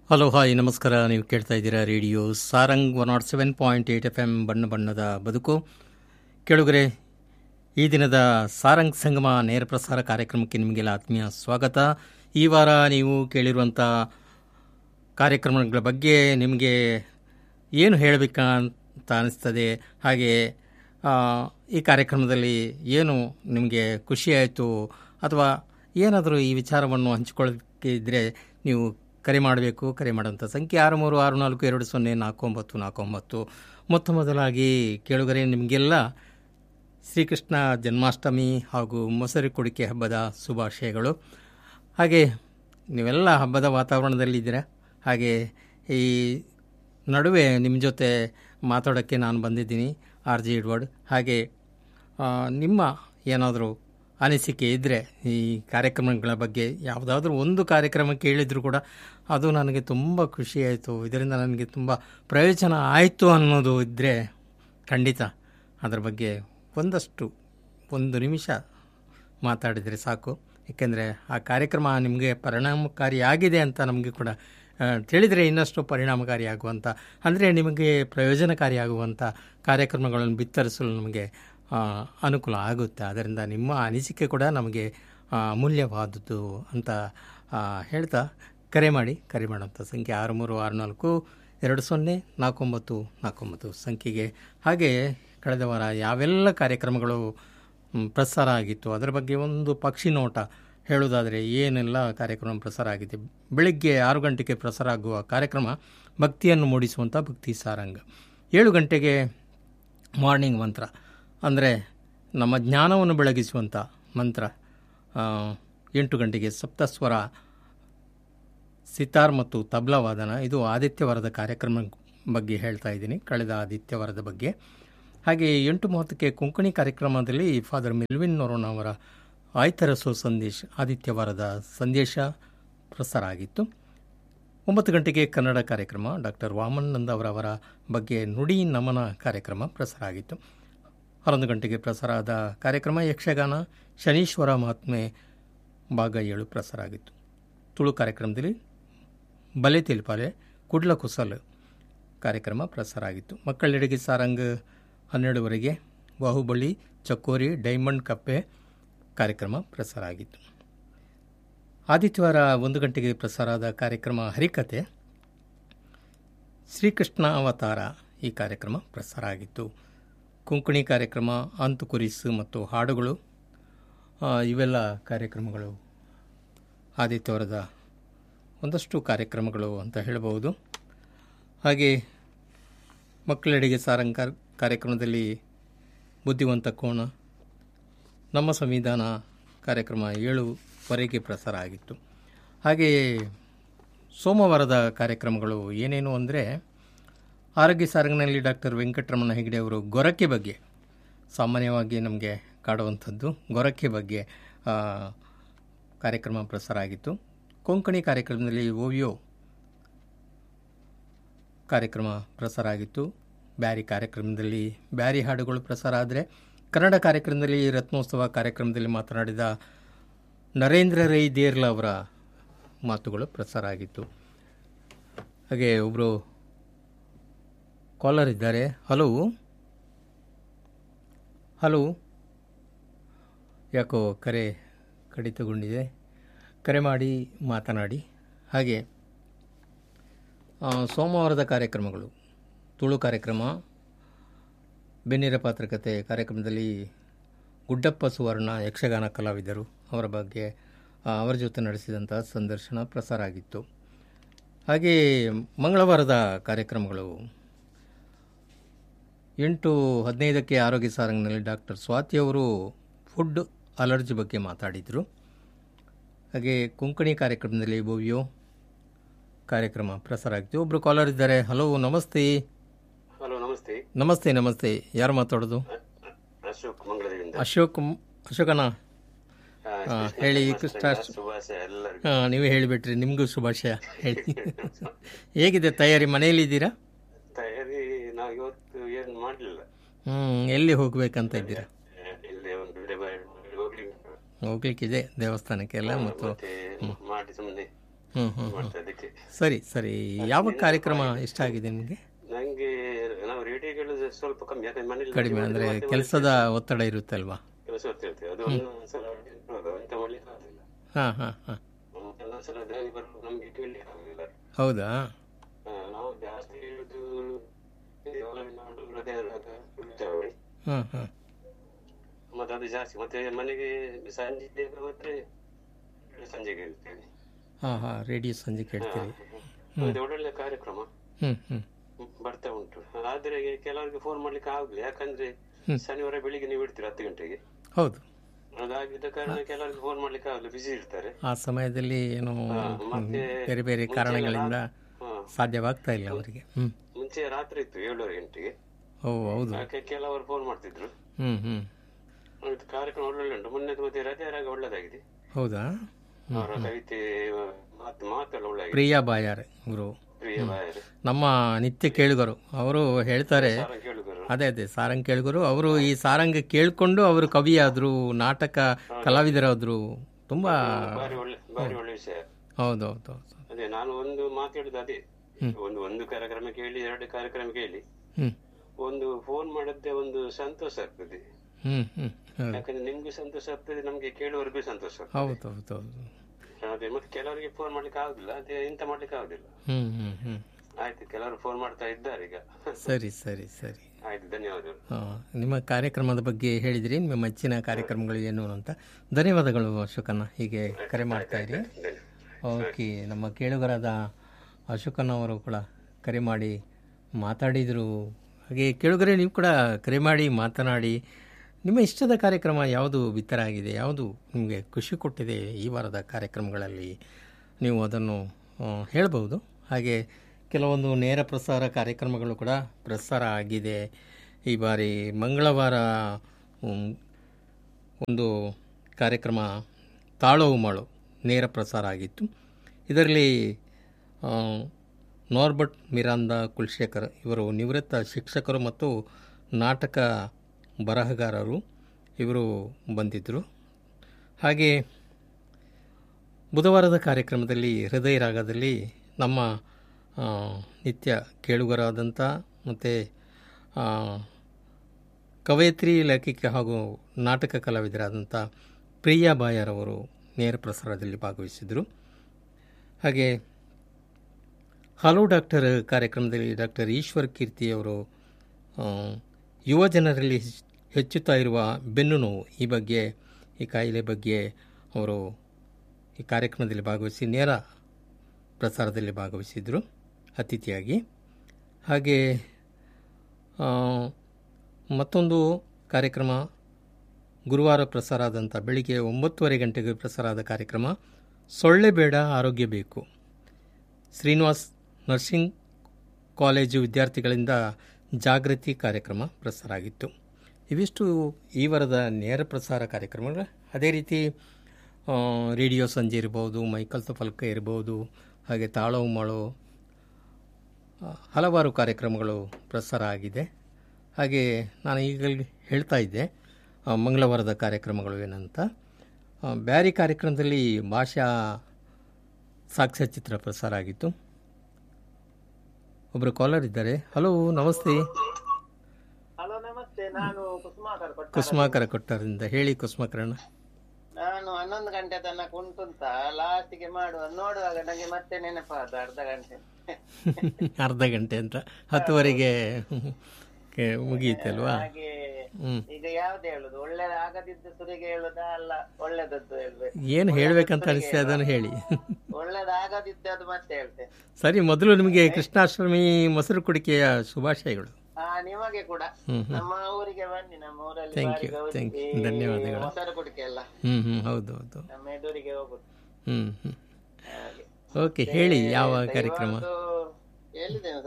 Hello hi ನಮಸ್ಕಾರ ನೀವು ಕೇಳ್ತಾ ಇದ್ದೀರಾ radio Sarang one nought seven point eight F M ಬಣ್ಣ ಬಣ್ಣದ ಬದುಕು ಕೇಳುಗರೆ ಈ ದಿನದ ಸಾರಂಗ್ ಸಂಗಮ ನೇರ ಪ್ರಸಾರ ಕಾರ್ಯಕ್ರಮಕ್ಕೆ ನಿಮಗೆಲ್ಲ ಆತ್ಮೀಯ ಸ್ವಾಗತ ಈ ವಾರ ನೀವು ಕೇಳಿರುವಂಥ ಕಾರ್ಯಕ್ರಮಗಳ ಬಗ್ಗೆ ನಿಮಗೆ ಏನು ಹೇಳಬೇಕಂತ ಅನಿಸ್ತದೆ ಹಾಗೆ ಆ, ಈ ಕಾರ್ಯಕ್ರಮದಲ್ಲಿ ಏನು ನಿಮಗೆ ಖುಷಿಯಾಯಿತು ಅಥವಾ ಏನಾದರೂ ಈ ವಿಚಾರವನ್ನು ಹಂಚಿಕೊಳ್ಳೋಕ್ಕೆ ಇದ್ದರೆ ನೀವು ಕರೆ ಮಾಡಬೇಕು ಕರೆ ಮಾಡೋಂಥ ಸಂಖ್ಯೆ ಆರು ಮೂರು ಆರು ನಾಲ್ಕು ಎರಡು ಸೊನ್ನೆ ನಾಲ್ಕು ಒಂಬತ್ತು ನಾಲ್ಕು ಒಂಬತ್ತು ಮೊತ್ತ ಮೊದಲಾಗಿ ಕೇಳುಗರೆ ನಿಮಗೆಲ್ಲ ಶ್ರೀಕೃಷ್ಣ ಜನ್ಮಾಷ್ಟಮಿ ಹಾಗೂ ಮೊಸರು ಕುಡಿಕೆ ಹಬ್ಬದ ಶುಭಾಶಯಗಳು ಹಾಗೆ ನೀವೆಲ್ಲ ಹಬ್ಬದ ವಾತಾವರಣದಲ್ಲಿದ್ದೀರಾ ಹಾಗೆ ಈ ನಡುವೆ ನಿಮ್ಮ ಜೊತೆ ಮಾತಾಡೋಕ್ಕೆ ನಾನು ಬಂದಿದ್ದೀನಿ ಆರ್ ಜಿ ಎಡ್ವರ್ಡ್ ಹಾಗೆ ಆ, ನಿಮ್ಮ ಏನಾದರೂ ಅನಿಸಿಕೆ ಇದ್ದರೆ ಈ ಕಾರ್ಯಕ್ರಮಗಳ ಬಗ್ಗೆ ಯಾವುದಾದ್ರೂ ಒಂದು ಕಾರ್ಯಕ್ರಮ ಕೇಳಿದರೂ ಕೂಡ ಅದು ನನಗೆ ತುಂಬ ಖುಷಿಯಾಯಿತು ಇದರಿಂದ ನನಗೆ ತುಂಬ ಪ್ರಯೋಜನ ಆಯಿತು ಅನ್ನೋದು ಇದ್ದರೆ ಖಂಡಿತ ಅದರ ಬಗ್ಗೆ ಒಂದಷ್ಟು ಒಂದು ನಿಮಿಷ ಮಾತಾಡಿದರೆ ಸಾಕು ಏಕೆಂದರೆ ಆ ಕಾರ್ಯಕ್ರಮ ನಿಮಗೆ ಪರಿಣಾಮಕಾರಿಯಾಗಿದೆ ಅಂತ ನಮಗೆ ಕೂಡ ಆ, ತಿಳಿದರೆ ಇನ್ನಷ್ಟು ಪರಿಣಾಮಕಾರಿಯಾಗುವಂಥ ಅಂದರೆ ನಿಮಗೆ ಪ್ರಯೋಜನಕಾರಿಯಾಗುವಂಥ ಕಾರ್ಯಕ್ರಮಗಳನ್ನು ಬಿತ್ತರಿಸಲು ನಮಗೆ ಆ, ಅನುಕೂಲ ಆಗುತ್ತೆ ಅದರಿಂದ ನಿಮ್ಮ ಅನಿಸಿಕೆ ಕೂಡ ನಮಗೆ ಆ, ಅಮೂಲ್ಯವಾದದ್ದು ಅಂತ ಆ, ಹೇಳ್ತಾ ಕರೆ ಮಾಡಿ ಕರೆ ಮಾಡೋಂಥ ಸಂಖ್ಯೆ ಆರು ಮೂರು ಆರು ನಾಲ್ಕು ಎರಡು ಸೊನ್ನೆ ನಾಲ್ಕೊಂಬತ್ತು ನಾಲ್ಕೊಂಬತ್ತು ಸಂಖ್ಯೆಗೆ ಹಾಗೆ ಕಳೆದ ವಾರ ಯಾವೆಲ್ಲ ಕಾರ್ಯಕ್ರಮಗಳು ಮ್, ಪ್ರಸಾರ ಆಗಿತ್ತು ಅದರ ಬಗ್ಗೆ ಒಂದು ಪಕ್ಷಿ ನೋಟ ಹೇಳುವುದಾದರೆ ಏನೆಲ್ಲ ಕಾರ್ಯಕ್ರಮ ಪ್ರಸಾರ ಆಗಿದೆ ಬೆಳಗ್ಗೆ ಆರು ಗಂಟೆಗೆ ಪ್ರಸಾರ ಆಗುವ ಕಾರ್ಯಕ್ರಮ ಭಕ್ತಿಯನ್ನು ಮೂಡಿಸುವಂಥ ಭಕ್ತಿ ಸಾರಂಗ ಏಳು ಗಂಟೆಗೆ ಮಾರ್ನಿಂಗ್ ಮಂತ್ರ ಅಂದರೆ ನಮ್ಮ ಜ್ಞಾನವನ್ನು ಬೆಳಗಿಸುವಂಥ ಮಂತ್ರ ಆ, ಎಂಟು ಗಂಟೆಗೆ ಸಪ್ತಸ್ವರ ಸಿತಾರ್ ಮತ್ತು ತಬ್ಲಾ ವಾದನ ಇದು ಆದಿತ್ಯವಾರದ ಕಾರ್ಯಕ್ರಮ ಬಗ್ಗೆ ಹೇಳ್ತಾ ಇದ್ದೀನಿ ಕಳೆದ ಆದಿತ್ಯವಾರದ ಬಗ್ಗೆ ಹಾಗೆ ಎಂಟು ಮೂವತ್ತಕ್ಕೆ ಕೊಂಕಣಿ ಕಾರ್ಯಕ್ರಮದಲ್ಲಿ ಫಾದರ್ ಮೆಲ್ವಿನ್ ನೊರೋನ್ ಅವರ ಆಯ್ತರಸೋ ಸಂದೇಶ ಆದಿತ್ಯವಾರದ ಸಂದೇಶ ಪ್ರಸಾರ ಆಗಿತ್ತು ಒಂಬತ್ತು ಗಂಟೆಗೆ ಕನ್ನಡ ಕಾರ್ಯಕ್ರಮ ಡಾಕ್ಟರ್ ವಾಮನಂದ ಅವರವರ ಬಗ್ಗೆ ನುಡಿ ನಮನ ಕಾರ್ಯಕ್ರಮ ಪ್ರಸಾರ ಆಗಿತ್ತು ಹನ್ನೊಂದು ಗಂಟೆಗೆ ಪ್ರಸಾರ ಆದ ಕಾರ್ಯಕ್ರಮ ಯಕ್ಷಗಾನ ಶನೀಶ್ವರ ಮಹಾತ್ಮೆ ಭಾಗ ಏಳು ಪ್ರಸಾರ ಆಗಿತ್ತು ತುಳು ಕಾರ್ಯಕ್ರಮದಲ್ಲಿ ಬಲೆ ತಿಲ್ಪಾಲೆ ಕುಡ್ಲ ಕುಸಲ್ ಕಾರ್ಯಕ್ರಮ ಪ್ರಸಾರ ಆಗಿತ್ತು ಮಕ್ಕಳೆಡೆಗೆ ಸಾರಂಗ್ ಹನ್ನೆರಡುವರೆಗೆ ಬಾಹುಬಲಿ ಚಕೋರಿ ಡೈಮಂಡ್ ಕಪ್ಪೆ ಕಾರ್ಯಕ್ರಮ ಪ್ರಸಾರ ಆಗಿತ್ತು ಆದಿತ್ಯವಾರ ಒಂದು ಗಂಟೆಗೆ ಪ್ರಸಾರ ಆದ ಕಾರ್ಯಕ್ರಮ ಹರಿಕತೆ ಶ್ರೀಕೃಷ್ಣ ಅವತಾರ ಈ ಕಾರ್ಯಕ್ರಮ ಪ್ರಸಾರ ಆಗಿತ್ತು ಕೊಂಕಣಿ ಕಾರ್ಯಕ್ರಮ ಅಂತು ಕುರಿಸು ಮತ್ತು ಹಾಡುಗಳು ಆ, ಇವೆಲ್ಲ ಕಾರ್ಯಕ್ರಮಗಳು ಆದಿತ್ಯವಾರದ ಒಂದಷ್ಟು ಕಾರ್ಯಕ್ರಮಗಳು ಅಂತ ಹೇಳಬಹುದು ಹಾಗೆ ಮಕ್ಕಳೆಡೆಗೆ ಸಾರಂಗ್ ಕಾರ್- ಕಾರ್ಯಕ್ರಮದಲ್ಲಿ ಬುದ್ಧಿವಂತ ಕೋಣ ನಮ್ಮ ಸಂವಿಧಾನ ಕಾರ್ಯಕ್ರಮ ಏಳುವರೆಗೆ ಪ್ರಸಾರ ಆಗಿತ್ತು ಹಾಗೆಯೇ ಸೋಮವಾರದ ಕಾರ್ಯಕ್ರಮಗಳು ಏನೇನು ಅಂದರೆ ಆರೋಗ್ಯ ಸಾರಂಗ್ನಲ್ಲಿ ಡಾಕ್ಟರ್ ವೆಂಕಟರಮಣ ಹೆಗಡೆ ಅವರು ಗೊರಕೆ ಬಗ್ಗೆ ಸಾಮಾನ್ಯವಾಗಿ ನಮಗೆ ಕಾಡುವಂಥದ್ದು ಗೊರಕೆ ಬಗ್ಗೆ ಆ, ಕಾರ್ಯಕ್ರಮ ಪ್ರಸಾರ ಆಗಿತ್ತು ಕೊಂಕಣಿ ಕಾರ್ಯಕ್ರಮದಲ್ಲಿ ಓವಿಯೋ ಕಾರ್ಯಕ್ರಮ ಪ್ರಸಾರ ಆಗಿತ್ತು ಬ್ಯಾರಿ ಕಾರ್ಯಕ್ರಮದಲ್ಲಿ ಬ್ಯಾರಿ ಹಾಡುಗಳು ಪ್ರಸಾರ ಆದರೆ ಕನ್ನಡ ಕಾರ್ಯಕ್ರಮದಲ್ಲಿ ರತ್ನೋತ್ಸವ ಕಾರ್ಯಕ್ರಮದಲ್ಲಿ ಮಾತನಾಡಿದ ನರೇಂದ್ರ ರೈ ದೇರ್ಲ ಅವರ ಮಾತುಗಳು ಪ್ರಸಾರ ಆಗಿತ್ತು ಹಾಗೆ ಒಬ್ಬರು ಕಾಲರ್ ಇದ್ದಾರೆ ಹಲೋ ಹಲೋ ಯಾಕೋ ಕರೆ ಕಡಿತಗೊಂಡಿದೆ ಕರೆ ಮಾಡಿ ಮಾತನಾಡಿ ಹಾಗೆ ಆ, ಸೋಮವಾರದ ಕಾರ್ಯಕ್ರಮಗಳು ತುಳು ಕಾರ್ಯಕ್ರಮ ಬೆನ್ನಿರ ಪಾತ್ರಕತೆ ಕಾರ್ಯಕ್ರಮದಲ್ಲಿ ಗುಡ್ಡಪ್ಪ ಸುವರ್ಣ ಯಕ್ಷಗಾನ ಕಲಾವಿದರು ಅವರ ಬಗ್ಗೆ ಆ, ಅವರ ಜೊತೆ ನಡೆಸಿದಂಥ ಸಂದರ್ಶನ ಪ್ರಸಾರ ಆಗಿತ್ತು ಹಾಗೆ ಮಂಗಳವಾರದ ಕಾರ್ಯಕ್ರಮಗಳು ಎಂಟು ಹದಿನೈದಕ್ಕೆ ಆರೋಗ್ಯ ಸಾರಂಗ್ನಲ್ಲಿ ಡಾಕ್ಟರ್ ಸ್ವಾತಿ ಅವರು ಫುಡ್ ಅಲರ್ಜಿ ಬಗ್ಗೆ ಮಾತಾಡಿದರು ಹಾಗೆ ಕೊಂಕಣಿ ಕಾರ್ಯಕ್ರಮದಲ್ಲಿ ಭವ್ಯೋ ಕಾರ್ಯಕ್ರಮ ಪ್ರಸಾರ ಆಗ್ತಿದೆ ಒಬ್ಬರು ಕಾಲರ್ ಇದ್ದಾರೆ ಹಲೋ ನಮಸ್ತೆ ಹಲೋ ನಮಸ್ತೆ ನಮಸ್ತೆ ನಮಸ್ತೆ ಯಾರು ಮಾತಾಡೋದು ಅಶೋಕ್ ಮಂಗಳೂರಿಂದ ಅಶೋಕ್ ಅಶೋಕನ ಆ, ಆ, ಹೇಳಿ ಕೃಷ್ಣ ಕೃಷ್ಣ ಶುಭಾಶಯ ಎಲ್ಲರಿಗೂ ಹಾಂ ನೀವೇ ಹೇಳಿಬಿಟ್ರಿ ನಿಮಗೂ ಶುಭಾಶಯ ಹೇಳಿ ಹೇಗಿದೆ ತಯಾರಿ ಮನೆಯಲ್ಲಿದ್ದೀರಾ ತಯಾರಿ ನಾವು ಇವತ್ತು ಏನು ಮಾಡಲಿಲ್ಲ ಹ್ಞೂ ಎಲ್ಲಿ ಹೋಗ್ಬೇಕಂತ ಇದ್ದೀರಾ ಇಲ್ಲಿ ಒಂದು ಕಡೆ ಬ- ಹೋಗ್ಲಿಕ್ಕೆ ಹೋಗ್ಲಿಕ್ಕಿದೆ ದೇವಸ್ಥಾನಕ್ಕೆಲ್ಲ ಮತ್ತು ಮತ್ತೆ ಮಾಡಿ ಸುಮ್ಮನೆ ಹ್ಞೂ ಹ್ಞೂ ಮತ್ತೆ ಅದಕ್ಕೆ ಸರಿ ಸರಿ ಯಾವ ಕಾರ್ಯಕ್ರಮ ಇಷ್ಟ ಆಗಿದೆ ನಿಮಗೆ ನಂಗೆ ನಾವು ರೇಡಿಯೋ ಕೇಳೋದು ಸ್ವಲ್ಪ ಕಮ್ಮಿ ಯಾಕಂದ್ರೆ ಮನೇಲಿ ಕಡಿಮೆ ಅಂದರೆ ಕೆಲಸದ ಒತ್ತಡ ಇರುತ್ತಲ್ವಾ ಕೆಲಸ ಹೋಗ್ತಿರ್ತೇವೆ ಅದು ಒಂದೊಂದ್ಸಲ ನೋಡುದು, ಎಂತ ಮಾಡ್ಲಿಕ್ಕೆ ಆಗುದಿಲ್ಲ ಹಾಂ ಹಾಂ ಹಾಂ ಕೆಲವೊಂದ್ಸಲ ಡ್ರೈವರ್ ನಮ್ಗೆ ಕೇಳಲಿಕ್ಕೆ ಆಗುದಿಲ್ಲ ಹೌದಾ ಆ, ನಾವು ಜಾಸ್ತಿ ಹೇಳುದು ಇದು ಒಳಗಿನಾಡು ಹೃದಯರಾಗ ಉಳಿತಾವಳಿ ಹಾಂ ಹಾಂ ಮತ್ತೆ ಅದು ಜಾಸ್ತಿ ಮತ್ತೆ ಮನೆಗೆ ಸಂಜೆ ಹೋದ್ರೆ ಸಂಜೆಗೆ ಹೇಳ್ತೇವೆ ಹಾಂ ಹಾಂ ರೇಡಿಯೋ ಸಂಜೆ ಕೇಳ್ತೀರಿ ಅದು ಒಳ್ಳೊಳ್ಳೆ ಕಾರ್ಯಕ್ರಮ ಹ್ಞೂ ಹ್ಞೂ ಹ್ಮ್, ಬರ್ತಾ ಉಂಟು ಆದ್ರೆ ಕೆಲವರಿಗೆ ಫೋನ್ ಮಾಡ್ಲಿಕ್ಕೆ ಆಗುದಿಲ್ಲ ಯಾಕಂದ್ರೆ ಶನಿವಾರ ಬೆಳಿಗ್ಗೆ ನೀವು ಇಡ್ತೀರ ಹತ್ತು ಗಂಟೆಗೆ ಹೌದು ಅದಾಗಿದ್ದ ಕಾರಣ ಕೆಲವರಿಗೆ ಫೋನ್ ಮಾಡ್ಲಿಕ್ಕೆ ಆಗಲ್ಲ ಬಿಸಿ ಇರ್ತಾರೆ ಆ ಸಮಯದಲ್ಲಿ ಏನೋ ಮತ್ತೆ ಬೇರೆ ಬೇರೆ ಕಾರಣಗಳಿಂದ ಹಾ. ಸಾಧ್ಯವಾಗ್ತಾ ಇಲ್ಲ ಅವರಿಗೆ ಹ್ಞೂ ಮುಂಚೆ ರಾತ್ರಿ ಇತ್ತು ಏಳುವರೆ ಗಂಟೆಗೆ ಓ ಹೌದು ಯಾಕೆ ಕೆಲವರು ಫೋನ್ ಮಾಡ್ತಿದ್ರು ಹ್ಞೂ ಹ್ಞೂ ಇದು ಕಾರ್ಯಕ್ರಮ ಒಳ್ಳೊಳ್ಳೆ ಉಂಟು ಮೊನ್ನೆ ಮತ್ತೆ ಹೃದಯರಾಗ ಒಳ್ಳೆದಾಗಿದೆ ಹೌದಾ ಅವರ ಕವಿತೆ ಮಾತು ಮಾತೆಲ್ಲ ಒಳ್ಳೆ ಪ್ರಿಯಾ ಬಾಯಾರೆ ಇವರು ಪ್ರಿಯ ಬಾಯರು ನಮ್ಮ ನಿತ್ಯ ಕೇಳುಗರು ಅವರು ಹೇಳ್ತಾರೆ ಸಾರಂಗ್ ಕೇಳುಗರು ಅದೇ ಅದೇ ಸಾರಂಗ್ ಕೇಳುಗರು ಅವರು ಈ ಸಾರಂಗ್ ಕೇಳ್ಕೊಂಡು ಅವರು ಕವಿಯಾದ್ರು ನಾಟಕ ಕಲಾವಿದರಾದ್ರು ತುಂಬಾ ಬಾರಿ ಒಳ್ಳೆ ಬಾರಿ ಒಳ್ಳೆ ವಿಷಯ ಹೌದು ಹೌದು ಹೌದು ಅದೇ ನಾನು ಒಂದು ಮಾತು ಹೇಳುದು ಅದೇ ಒಂದು ಒಂದು ಕಾರ್ಯಕ್ರಮ ಕೇಳಿ ಎರಡು ಕಾರ್ಯಕ್ರಮ ಕೇಳಿ ಹ್ಞೂ ಒಂದು ಫೋನ್ ಮಾಡದ್ದೇ ಒಂದು ಸಂತೋಷ ಆಗ್ತದೆ ಹ್ಞೂ ಹ್ಞೂ ಹೌದು ಯಾಕಂದ್ರೆ ನಿಮ್ಗೂ ಸಂತೋಷ ಆಗ್ತದೆ ನಮ್ಗೆ ಕೇಳುವವರಿಗೂ ಸಂತೋಷ ಆಗ್ತದೆ. ಹೌದು ಹೌದು ಹೌದು ಅದೇ ಮತ್ತೆ ಕೆಲವರಿಗೆ ಫೋನ್ ಮಾಡ್ಲಿಕ್ಕೆ ಆಗುದಿಲ್ಲ ಅದೇ ಎಂತ ಮಾಡ್ಲಿಕ್ಕೆ ಆಗುದಿಲ್ಲ ಹ್ಞೂ ಹ್ಞೂ ಹ್ಞೂ ಆಯ್ತು ಕೆಲವರು ಫೋನ್ ಮಾಡ್ತಾ ಇದ್ದಾರೆ ಈಗ ಸರಿ ಸರಿ ಸರಿ ಆಯ್ತು ಧನ್ಯವಾದಗಳು ಆ, ನಿಮ್ಮ ಕಾರ್ಯಕ್ರಮದ ಬಗ್ಗೆ ಹೇಳಿದ್ರಿ ನಿಮ್ಮ ಮೆಚ್ಚಿನ ಕಾರ್ಯಕ್ರಮಗಳು ಏನು ಅಂತ ಧನ್ಯವಾದಗಳು ಅಶೋಕಣ್ಣ ಹೀಗೆ ಕರೆ ಮಾಡ್ತಾ ಇರಿ ಧನ್ಯವಾದ ಓಕೆ ನಮ್ಮ ಕೇಳುಗರಾದ ಅಶೋಕಣ್ಣ ಅವರು ಕೂಡ ಕರೆ ಮಾಡಿ ಮಾತಾಡಿದರು ಹಾಗೆ ಕೇಳುಗರೆ ನೀವು ಕೂಡ ಕರೆ ಮಾಡಿ ಮಾತನಾಡಿ ನಿಮ್ಮ ಇಷ್ಟದ ಕಾರ್ಯಕ್ರಮ ಯಾವುದು ಬಿತ್ತರ ಆಗಿದೆ ಯಾವುದು ನಿಮಗೆ ಖುಷಿ ಕೊಟ್ಟಿದೆ ಈ ವಾರದ ಕಾರ್ಯಕ್ರಮಗಳಲ್ಲಿ ನೀವು ಅದನ್ನು ಆ, ಹೇಳ್ಬೋದು ಹಾಗೆ ಕೆಲವೊಂದು ನೇರ ಪ್ರಸಾರ ಕಾರ್ಯಕ್ರಮಗಳು ಕೂಡ ಪ್ರಸಾರ ಆಗಿದೆ ಈ ಬಾರಿ ಮಂಗಳವಾರ ಉಮ್, ಒಂದು ಕಾರ್ಯಕ್ರಮ ತಾಳವು ಮಾಳು ನೇರ ಪ್ರಸಾರ ಆಗಿತ್ತು ಇದರಲ್ಲಿ ಆ, ನಾರ್ಬರ್ಟ್ ಮಿರಾಂದ ಕುಲ್ಶೇಖರ್ ಇವರು ನಿವೃತ್ತ ಶಿಕ್ಷಕರು ಮತ್ತು ನಾಟಕ ಬರಹಗಾರರು ಇವರು ಬಂದಿದ್ದರು ಹಾಗೆ ಬುಧವಾರದ ಕಾರ್ಯಕ್ರಮದಲ್ಲಿ ಹೃದಯ ರಾಗದಲ್ಲಿ ನಮ್ಮ ಆ, ನಿತ್ಯ ಕೇಳುಗರಾದಂಥ ಮತ್ತು ಕವಯತ್ರಿ ಲೇಖಕಿ ಹಾಗೂ ನಾಟಕ ಕಲಾವಿದರಾದಂಥ ಪ್ರಿಯಾ ಬಾಯರವರು ನೇರ ಪ್ರಸಾರದಲ್ಲಿ ಭಾಗವಹಿಸಿದರು ಹಾಗೆ ಹಲೋ ಡಾಕ್ಟರ್ ಕಾರ್ಯಕ್ರಮದಲ್ಲಿ ಡಾಕ್ಟರ್ ಈಶ್ವರ್ ಕೀರ್ತಿ ಅವರು ಆ, ಯುವ ಜನರಲ್ಲಿ ಹೆಚ್ಚ್- ಹೆಚ್ಚುತ್ತಾ ಇರುವ ಬೆನ್ನು ನೋವು ಈ ಬಗ್ಗೆ ಈ ಕಾಯಿಲೆ ಬಗ್ಗೆ ಅವರು ಈ ಕಾರ್ಯಕ್ರಮದಲ್ಲಿ ಭಾಗವಹಿಸಿ ನೇರ ಪ್ರಸಾರದಲ್ಲಿ ಭಾಗವಹಿಸಿದರು ಅತಿಥಿಯಾಗಿ ಹಾಗೆ ಆ, ಮತ್ತೊಂದು ಕಾರ್ಯಕ್ರಮ ಗುರುವಾರ ಪ್ರಸಾರ ಆದಂಥ ಬೆಳಿಗ್ಗೆ ಒಂಬತ್ತುವರೆ ಗಂಟೆಗೆ ಪ್ರಸಾರ ಆದ ಕಾರ್ಯಕ್ರಮ ಸೊಳ್ಳೆ ಬೇಡ ಆರೋಗ್ಯ ಬೇಕು ಶ್ರೀನಿವಾಸ್ ನರ್ಸಿಂಗ್ ಕಾಲೇಜು ವಿದ್ಯಾರ್ಥಿಗಳಿಂದ ಜಾಗೃತಿ ಕಾರ್ಯಕ್ರಮ ಪ್ರಸಾರ ಆಗಿತ್ತು ಇವಿಷ್ಟು ಈ ವಾರದ ನೇರ ಪ್ರಸಾರ ಕಾರ್ಯಕ್ರಮಗಳು ಅದೇ ರೀತಿ ಆ, ರೇಡಿಯೋ ಸಂಜೆ ಇರ್ಬೋದು ಮೈಕಲ್ ಫಲ್ಕ ಇರ್ಬೋದು ಹಾಗೆ ತಾಳವು ಮಾಳು ಆ, ಹಲವಾರು ಕಾರ್ಯಕ್ರಮಗಳು ಪ್ರಸಾರ ಆಗಿದೆ ಹಾಗೆ ನಾನು ಈಗಲೇ ಹೇಳ್ತಾ ಇದ್ದೆ ಆ, ಮಂಗಳವಾರದ ಕಾರ್ಯಕ್ರಮಗಳು ಏನಂತ ಆ, ಬ್ಯಾರಿ ಕಾರ್ಯಕ್ರಮದಲ್ಲಿ ಭಾಷಾ ಸಾಕ್ಷ್ಯಚಿತ್ರ ಪ್ರಸಾರ ಆಗಿತ್ತು ಒಬ್ಬರು ಕಾಲರ್ ಇದ್ದಾರೆ ಹಲೋ ನಮಸ್ತೆ ಹಲೋ ನಮಸ್ತೆ ನಾನು ಕುಸುಮಾಕರ್ ಕೊಟ್ಟ ಕುಸುಮಾಕರ ಕೊಟ್ಟರಿಂದ ಹೇಳಿ ಕುಸುಮಾಕರಣ್ಣ ನಾನು ಹನ್ನೊಂದು ಗಂಟೆ ತನಕ ಉಂಟು ಅಂತ ಲಾಸ್ಟಿಗೆ ಮಾಡುವ ನೋಡುವಾಗ ನಂಗೆ ಮತ್ತೆ ನೆನಪಾದ ಅರ್ಧ ಗಂಟೆ ಅರ್ಧ ಗಂಟೆ ಅಂತ ಹತ್ತುವರೆಗೆ ಕೆ- ಮುಗಿಯುತ್ತಲ್ವಾ ಹಾಗೆ ಹ್ಮ್ ಈಗ ಯಾವ್ದು ಹೇಳುದು ಒಳ್ಳೇದಾಗದಿದ್ದು ಸುರಿಗೆ ಹೇಳುದಾ ಅಲ್ಲ ಒಳ್ಳೇದದ್ದು ಹೇಳ್ಬೇಕು ಏನು ಹೇಳ್ಬೇಕಂತ ಅನಿಸ್ತದೆ ಅದನ್ನು ಹೇಳಿ ಒಳ್ಳೇದಾಗದಿದ್ದು ಅದು ಮತ್ತೆ ಹೇಳ್ತೇನೆ ಸರಿ ಮೊದಲು ನಿಮಗೆ ಕೃಷ್ಣಾಷ್ಟಮಿ ಮೊಸರು ಕುಡಿಕೆಯ ಶುಭಾಶಯಗಳು ಹಾ ನಿಮಗೆ ಕೂಡ ಹ್ಮ್ ಹ್ಮ್ ನಮ್ಮ ಊರಿಗೆ ಬನ್ನಿ ನಮ್ಮ ಊರಲ್ಲಿ Thank ಬಾರಿ you, ಗೌಜಿ, thank you. ಧನ್ಯವಾದಗಳು. ಮೊಸರು ಕುಡಿಕೆ ಎಲ್ಲ ಹ್ಮ್ ಹ್ಮ್ ಹೌದು ಹೌದು ನಮ್ಮ ಎದುರಿಗೆ ಹೋಗುದು ಹ್ಮ್ ಹ್ಮ್ ಹಾಗೆ ಓಕೆ ಹೇಳಿ ಯಾವ ಕಾರ್ಯಕ್ರಮ ಇವತ್ತು ಹೇಳಿದ್ದೇನೆ